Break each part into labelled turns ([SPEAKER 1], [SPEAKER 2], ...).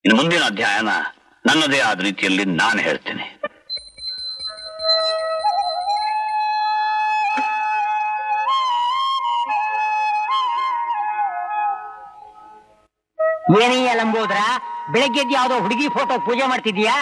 [SPEAKER 1] ಇನ್ನು ಮುಂದಿನ ಅಧ್ಯಾಯನ ನನ್ನದೇ ಆದ ರೀತಿಯಲ್ಲಿ ನಾನು ಹೇಳ್ತೇನೆ
[SPEAKER 2] ಏನಯ್ಯ ಲಂಬೋದ್ರ ಬೆಳಗ್ಗೆ ಎದ್ದು ಯಾವ್ದೋ ಹುಡುಗಿ ಫೋಟೋ ಪೂಜೆ ಮಾಡ್ತಿದ್ಯಾ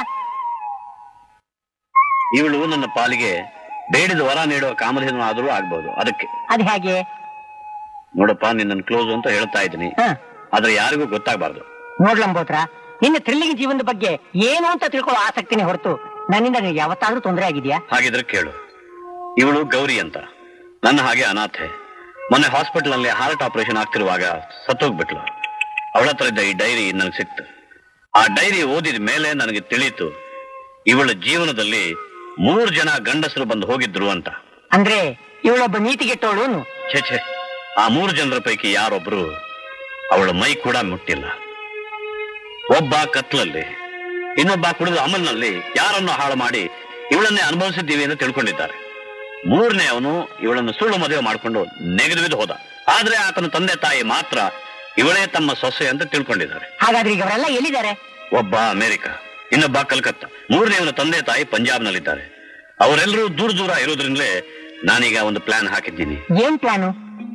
[SPEAKER 1] ಇವಳು ನನ್ನ ಪಾಲಿಗೆ ಬೇಡಿದ ವರ ನೀಡುವ ಕಾಮಧೇನು ಆದರೂ ಆಗ್ಬಹುದು ಅದಕ್ಕೆ
[SPEAKER 2] ಅದ್ ಹೇಗೆ
[SPEAKER 1] ನೋಡಪ್ಪ ನಿನ್ನನ್ನು ಕ್ಲೋಸ್ ಅಂತ ಹೇಳ್ತಾ ಇದ್ದೀನಿ
[SPEAKER 2] ಹ
[SPEAKER 1] ಆದ್ರೆ ಯಾರಿಗೂ ಗೊತ್ತಾಗಬಾರ್ದು
[SPEAKER 2] ನೋಡ್ ಲಂಬೋದ್ರ ನಿನ್ನ ಥ್ರಿಲ್ಲಿಂಗ್ ಜೀವನದ ಬಗ್ಗೆ ಏನು ಅಂತ ತಿಳ್ಕೊಳ್ಳೋ ಆಸಕ್ತಿನೇ ಹೊರತು ನನ್ನಿಂದ ನಿನಗೆ ಯಾವತ್ತಾದ್ರೂ ತೊಂದರೆ ಆಗಿದ್ಯಾ
[SPEAKER 1] ಹಾಗಿದ್ರೆ ಕೇಳು ಇವಳು ಗೌರಿ ಅಂತ ನನ್ನ ಹಾಗೆ ಅನಾಥೆ ಮೊನ್ನೆ ಹಾಸ್ಪಿಟಲ್ ನಲ್ಲಿ ಹಾರ್ಟ್ ಆಪರೇಷನ್ ಆಗ್ತಿರುವಾಗ ಸತ್ತೋಗ್ಬಿಟ್ಲು ಅವಳ ಹತ್ರ ಇದ್ದ ಈ ಡೈರಿ ನನಗೆ ಸಿಕ್ತು ಆ ಡೈರಿ ಓದಿದ ಮೇಲೆ ನನಗೆ ತಿಳಿಯಿತು ಇವಳ ಜೀವನದಲ್ಲಿ ಮೂರು ಜನ ಗಂಡಸರು ಬಂದು ಹೋಗಿದ್ರು ಅಂತ
[SPEAKER 2] ಅಂದ್ರೆ ಇವಳೊಬ್ಬ ನೀತಿಗೆಟ್ಟವಳು
[SPEAKER 1] ಛೇ ಛೇ ಆ ಮೂರು ಜನರ ಪೈಕಿ ಯಾರೊಬ್ರು ಅವಳ ಮೈ ಕೂಡ ಮುಟ್ಟಿಲ್ಲ ಒಬ್ಬ ಕತ್ಲಲ್ಲಿ ಇನ್ನೊಬ್ಬ ಕುಡಿದ ಅಮಲ್ನಲ್ಲಿ ಯಾರನ್ನು ಹಾಳು ಮಾಡಿ ಇವಳನ್ನೇ ಅನುಭವಿಸಿದ್ದೀವಿ ಅಂತ ತಿಳ್ಕೊಂಡಿದ್ದಾರೆ ಮೂರನೇ ಅವನು ಇವಳನ್ನು ಸುಳ್ಳು ಮದುವೆ ಮಾಡಿಕೊಂಡು ನೆಗೆದು ಬಿದ್ದು ಹೋದ ಆದ್ರೆ ಆತನ ತಂದೆ ತಾಯಿ ಮಾತ್ರ ಇವಳೇ ತಮ್ಮ ಸೊಸೆ ಅಂತ ತಿಳ್ಕೊಂಡಿದ್ದಾರೆ
[SPEAKER 2] ಹಾಗಾದ್ರೆ ಈಗ ಅವರೆಲ್ಲ ಎಲ್ಲಿದ್ದಾರೆ
[SPEAKER 1] ಒಬ್ಬ ಅಮೆರಿಕ ಇನ್ನೊಬ್ಬ ಕಲ್ಕತ್ತಾ ಮೂರನೇವನ ತಂದೆ ತಾಯಿ ಪಂಜಾಬ್ನಲ್ಲಿದ್ದಾರೆ ಅವರೆಲ್ಲರೂ ದೂರ ದೂರ ಇರೋದ್ರಿಂದಲೇ ನಾನೀಗ ಒಂದು ಪ್ಲಾನ್ ಹಾಕಿದ್ದೀನಿ
[SPEAKER 2] ಏನ್ ಪ್ಲಾನು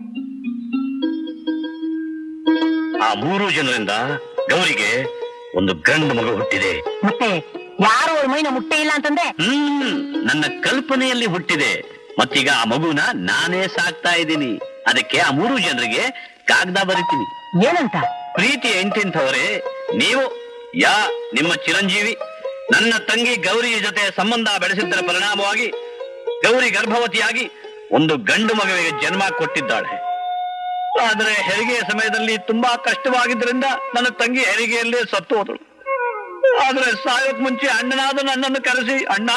[SPEAKER 1] ಆ ಮೂರು ಜನರಿಂದ ಗೌರಿಗೆ ಒಂದು ಗಂಡು ಮಗು ಹುಟ್ಟಿದೆ
[SPEAKER 2] ಮತ್ತೆ ಯಾರು ಅವ್ರ ಮೈನ ಮುಟ್ಟೆ ಇಲ್ಲ ಅಂತಂದೆ
[SPEAKER 1] ಹ್ಮ್ ನನ್ನ ಕಲ್ಪನೆಯಲ್ಲಿ ಹುಟ್ಟಿದೆ ಮತ್ತೀಗ ಆ ಮಗುನ ನಾನೇ ಸಾಕ್ತಾ ಇದ್ದೀನಿ ಅದಕ್ಕೆ ಆ ಮೂರು ಜನರಿಗೆ ಕಾಗದ ಬರಿತೀನಿ
[SPEAKER 2] ಏನಂತ
[SPEAKER 1] ಪ್ರೀತಿ ಎಂಟಿಂಥವರೇ ನೀವು ಯಾ ನಿಮ್ಮ ಚಿರಂಜೀವಿ ನನ್ನ ತಂಗಿ ಗೌರಿ ಜೊತೆ ಸಂಬಂಧ ಬೆಳೆಸಿದ್ದರ ಪರಿಣಾಮವಾಗಿ ಗೌರಿ ಗರ್ಭವತಿಯಾಗಿ ಒಂದು ಗಂಡು ಮಗುವಿಗೆ ಜನ್ಮ ಕೊಟ್ಟಿದ್ದಾಳೆ ಆದರೆ ಹೆರಿಗೆಯ ಸಮಯದಲ್ಲಿ ತುಂಬಾ ಕಷ್ಟವಾಗಿದ್ದರಿಂದ ನನ್ನ ತಂಗಿ ಹೆರಿಗೆಯಲ್ಲೇ ಸತ್ತು ಹೋದಳು ಆದ್ರೆ ಸಾಯೋಕ್ ಮುಂಚೆ ಅಣ್ಣನಾದ ನನ್ನನ್ನು ಕರೆಸಿ ಅಣ್ಣ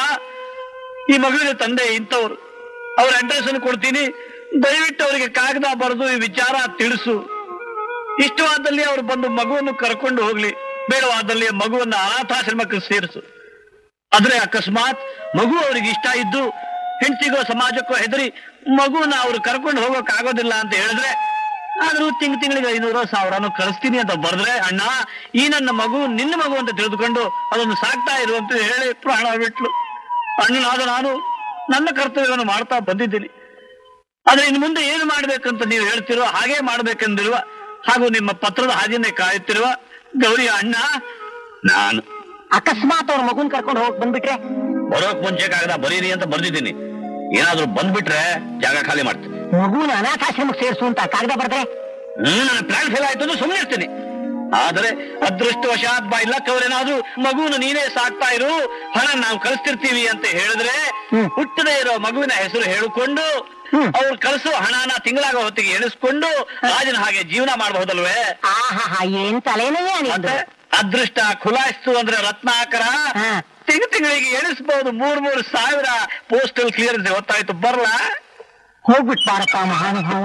[SPEAKER 1] ಈ ಮಗುವಿನ ತಂದೆ ಇಂಥವ್ರು ಅವ್ರ ಅಡ್ರೆಸ್ ಅನ್ನು ಕೊಡ್ತೀನಿ ದಯವಿಟ್ಟು ಅವರಿಗೆ ಕಾಗದ ಬರೆದು ಈ ವಿಚಾರ ತಿಳಿಸು ಇಷ್ಟವಾದಲ್ಲಿ ಅವರು ಬಂದು ಮಗುವನ್ನು ಕರ್ಕೊಂಡು ಹೋಗ್ಲಿ ಬೇಡವಾದಲ್ಲಿ ಮಗುವನ್ನ ಅನಾಥಾಶ್ರಮಕ್ಕೆ ಸೇರಿಸು ಆದ್ರೆ ಅಕಸ್ಮಾತ್ ಮಗು ಅವ್ರಿಗೆ ಇಷ್ಟ ಇದ್ದು ಹೆಂಡತಿಗೋ ಸಮಾಜಕ್ಕೋ ಹೆದರಿ ಮಗುವನ್ನ ಅವ್ರು ಕರ್ಕೊಂಡು ಹೋಗೋಕ್ ಆಗೋದಿಲ್ಲ ಅಂತ ಹೇಳಿದ್ರೆ ಆದ್ರೂ ತಿಂಗ್ ತಿಂಗಳಿಗೆ ಐನೂರು ಸಾವಿರನು ಕಳಿಸ್ತೀನಿ ಅಂತ ಬರೆದ್ರೆ ಅಣ್ಣ ಈ ನನ್ನ ಮಗು ನಿನ್ನ ಮಗು ಅಂತ ತಿಳಿದುಕೊಂಡು ಅದನ್ನು ಸಾಕ್ತಾ ಇರು ಅಂತ ಹೇಳಿ ಪ್ರಾಣ ಬಿಟ್ಲು ಅಣ್ಣನಾದ ನಾನು ನನ್ನ ಕರ್ತವ್ಯವನ್ನು ಮಾಡ್ತಾ ಬಂದಿದ್ದೀನಿ ಆದ್ರೆ ಇನ್ನು ಮುಂದೆ ಏನು ಮಾಡ್ಬೇಕಂತ ನೀವು ಹೇಳ್ತಿರೋ ಹಾಗೆ ಮಾಡ್ಬೇಕೆಂದಿರುವ ಹಾಗೂ ನಿಮ್ಮ ಪತ್ರದ ಹಾದಿಯನ್ನೇ ಕಾಯುತ್ತಿರುವ ಗೌರಿ ಅಣ್ಣ ನಾನು
[SPEAKER 2] ಅಕಸ್ಮಾತ್ ಅವ್ರ ಮಗುನ್ ಕರ್ಕೊಂಡು ಹೋಗ್ ಬಂದ್ಬಿಟ್ರೆ
[SPEAKER 1] ಬರೋಕ್ ಮುಂಚೆ ಕಾಗದ ಬರೀರಿ ಅಂತ ಬರ್ದಿದ್ದೀನಿ ಏನಾದ್ರೂ ಬಂದ್ಬಿಟ್ರೆ ಜಾಗ ಖಾಲಿ ಮಾಡ್ತೀನಿ
[SPEAKER 2] ಮಗುನ ಅನಾಥಾಶ್ರಮಕ್ಕೆ ಸೇರಿಸು ಅಂತ ಕಾಗದ ಬರ್ದ್ರೆ
[SPEAKER 1] ಹ್ಮ್ ನನ್ನ ಪ್ಲಾನ್ ಫೇಲ್ ಆಯ್ತು ಅಂದ್ರೆ ಸುಮ್ಮನೆ ಇರ್ತೀನಿ ಆದ್ರೆ ಅದೃಷ್ಟವಶಾತ್ ಬಾ ಇಲ್ಲಕ್ಕವ್ರೇನಾದ್ರೂ ಮಗುನ ನೀನೇ ಸಾಕ್ತಾ ಇರು ಹಣ ನಾವು ಕಳಿಸ್ತಿರ್ತೀವಿ ಅಂತ ಹೇಳಿದ್ರೆ
[SPEAKER 2] ಹ್ಮ್.
[SPEAKER 1] ಹುಟ್ಟದೇ ಇರೋ ಮಗುವಿನ ಹೆಸರು ಹೇಳಿಕೊಂಡು
[SPEAKER 2] ಹ್ಮ್.
[SPEAKER 1] ಅವ್ರು ಕಳಿಸೋ ಹಣನ ತಿಂಗಳಾಗ ಹೊತ್ತಿಗೆ ಎಣಿಸ್ಕೊಂಡು ರಾಜನ ಹಾಗೆ ಜೀವನ ಮಾಡಬಹುದಲ್ವೇ
[SPEAKER 2] ಆಹಾ ಏನ್ ತಲೆನಯ್ಯ ನಿಂದು
[SPEAKER 1] ಮತ್ತೆ ಅದೃಷ್ಟ ಖುಲಾಯಿಸ್ತು ಅಂದ್ರೆ ರತ್ನಾಕರ
[SPEAKER 2] ಹಾ.
[SPEAKER 1] ತಿಂಗ್ ತಿಂಗಳಿಗೆ ಎಣಿಸ್ಬಹುದು ಮೂರ್ ಮೂರ್ ಸಾವಿರ ಪೋಸ್ಟಲ್ ಕ್ಲಿಯರೆನ್ಸ್ ಗೊತ್ತಾಯ್ತು ಬರ್ಲಾ
[SPEAKER 2] ಹೋಗ್ಬಿಟ್ ಬಾರಪ್ಪ ಮಹಾನುಭಾವ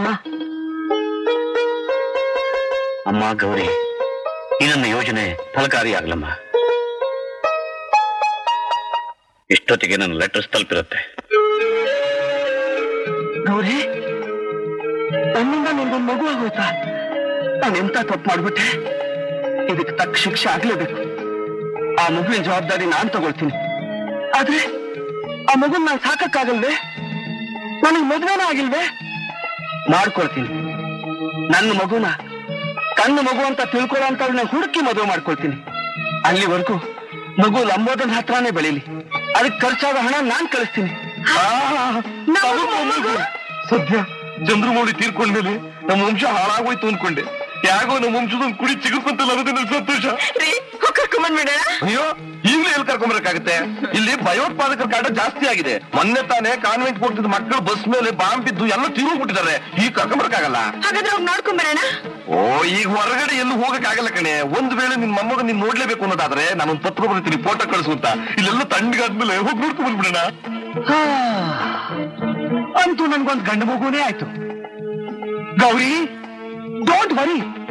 [SPEAKER 1] ಅಮ್ಮ ಗೌರಿ ಈ ನನ್ನ ಯೋಜನೆ ಫಲಕಾರಿ ಆಗ್ಲಮ್ಮ ಇಷ್ಟೊತ್ತಿಗೆ ನನ್ನ ಲೆಟರ್ಸ್ ತಲುಪಿರುತ್ತೆ
[SPEAKER 2] ಗೌರಿ ನನ್ನಿಂದ ನಿನ್ಗೊಂದು ಮಗು ಆಗೋಯ್ತಾ ನಾನು ಎಂತ ತಪ್ಪು ಮಾಡ್ಬಿಟ್ಟೆ ಇದಕ್ಕೆ ತಕ್ಕ ಶಿಕ್ಷೆ ಆಗ್ಲೇಬೇಕು ಆ ಮಗುವಿನ ಜವಾಬ್ದಾರಿ ನಾನ್ ತಗೊಳ್ತೀನಿ ಆದ್ರೆ ಆ ಮಗುನ್ ನಾನು ಸಾಕಕ್ಕಾಗಲ್ವೇ ನನಗೆ ಮದುವೆನೇ ಆಗಿಲ್ವೇ ಮಾಡ್ಕೊಳ್ತೀನಿ ನನ್ನ ಮಗುನ ಕಣ್ಣು ಮಗು ಅಂತ ತಿಳ್ಕೊಳ್ಳೋ ಅಂತ ಹುಡುಕಿ ಮದುವೆ ಮಾಡ್ಕೊಳ್ತೀನಿ ಅಲ್ಲಿವರೆಗೂ ಮಗು ಲಂಬೋದನ್ ಹತ್ರನೇ ಬೆಳೀಲಿ ಅದಕ್ಕೆ ಖರ್ಚಾದ ಹಣ ನಾನ್ ಕಳಿಸ್ತೀನಿ
[SPEAKER 3] ಸದ್ಯ ಚಂದ್ರಮೌಳಿ ತೀರ್ಕೊಂಡ್ಮೇಲೆ ನಮ್ಮ ವಂಶ ಹಾಳಾಗೋಯ್ತು ಅನ್ಕೊಂಡೆ ಯಾಗೋ ನಮ್ಮ ವಂಶದ ಕುಡಿ ಚಿಗುರ್ಕೊಂತಲ್ಲ ಅನ್ನೋದೇ ನನ್ ಸಂತೋಷ ಅಯ್ಯೋ ಈಗಲೇ ಎಲ್ಲಿ ಕರ್ಕೊಂಬರಕ್ಕಾಗತ್ತೆ ಇಲ್ಲಿ ಭಯೋತ್ಪಾದಕರ ಕಾಟ ಜಾಸ್ತಿ ಆಗಿದೆ ಮೊನ್ನೆ ತಾನೇ ಕಾನ್ವೆಂಟ್ ಕೊಡ್ತಿದ್ದ ಮಕ್ಕಳು ಬಸ್ ಮೇಲೆ ಬಾಂಬ್ ಬಿದ್ದು ಎಲ್ಲ ತೀರೋಗ್ಬಿಟ್ಟಿದ್ದಾರೆ ಈಗ ಕರ್ಕೊಂಬರಕ್ಕಾಗಲ್ಲ
[SPEAKER 4] ಹಾಗಾದ್ರೆ ಹೋಗಿ ನೋಡ್ಕೊಂಬರೋಣ
[SPEAKER 3] ಓ ಈಗ ಹೊರಗಡೆ ಎಲ್ಲೂ ಹೋಗಕ್ಕಾಗಲ್ಲ ಕಣೆ ಒಂದ್ ವೇಳೆ ನಿನ್ ಮೊಮ್ಮಗ ನೀನ್ ನೋಡ್ಲೇಬೇಕು ಅನ್ನೋದಾದ್ರೆ ನಾನೊಂದ್ ಪತ್ರ ಬರ್ತೀನಿ ಫೋಟೋ ಕಳಿಸು ಅಂತ ಇಲ್ಲೆಲ್ಲ ತಣ್ಣಗಾದ್ಮೇಲೆ ಹೋಗಿ ನೋಡ್ಕೊಂಡ್ ಬಂದ್ಬಿಡೋಣ
[SPEAKER 2] ಅಂತೂ ನನ್ಗೊಂದ್ ಗಂಡು ಮಗುನೇ ಆಯ್ತು ಗೌರಿ ಡೋಂಟ್ ವರಿ